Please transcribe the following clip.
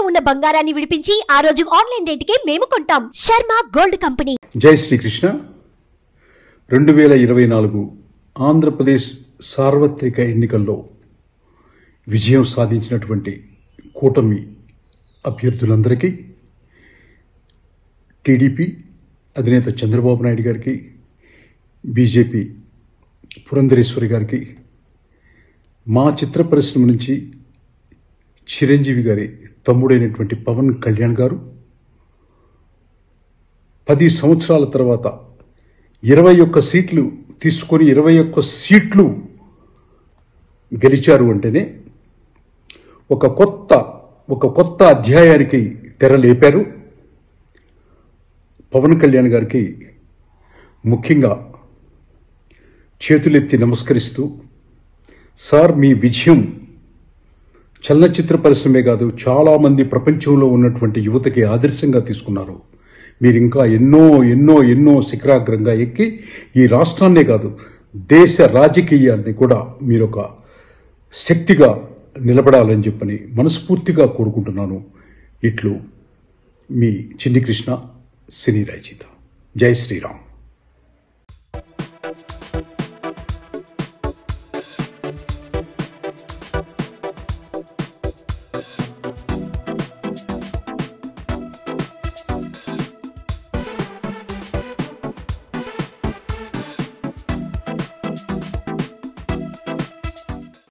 ఉన్న బంగారాన్ని విడిపించి ఆ రోజు ఆన్లైన్ రేటుకే మేము కొంటాం శర్మ గోల్డ్ కంపెనీ జై శ్రీకృష్ణ రెండు వేల ఇరవై నాలుగు ఆంధ్రప్రదేశ్ సార్వత్రిక ఎన్నికల్లో విజయం సాధించినటువంటి కూటమి అభ్యర్థులందరికీ టీడీపీ అధినేత చంద్రబాబు నాయుడు గారికి బీజేపీ పురంధరేశ్వరి గారికి మా చిత్ర పరిశ్రమ నుంచి చిరంజీవి గారి తమ్ముడైనటువంటి పవన్ కళ్యాణ్ గారు పది సంవత్సరాల తర్వాత ఇరవై ఒక్క సీట్లు తీసుకొని ఇరవై ఒక్క సీట్లు గెలిచారు అంటేనే ఒక కొత్త ఒక కొత్త అధ్యాయానికి తెర లేపారు పవన్ కళ్యాణ్ గారికి ముఖ్యంగా చేతులెత్తి నమస్కరిస్తూ సార్ మీ విజయం చలనచిత్ర పరిశ్రమే కాదు చాలామంది ప్రపంచంలో ఉన్నటువంటి యువతకి ఆదర్శంగా తీసుకున్నారు మీరు ఇంకా ఎన్నో ఎన్నో ఎన్నో శిఖరాగ్రంగా ఎక్కి ఈ రాష్ట్రాన్నే కాదు దేశ రాజకీయాల్ని కూడా మీరు ఒక శక్తిగా నిలబడాలని చెప్పని మనస్ఫూర్తిగా కోరుకుంటున్నాను ఇట్లు మీ చిన్ని కృష్ణ సినీ రచయిత జై శ్రీరామ్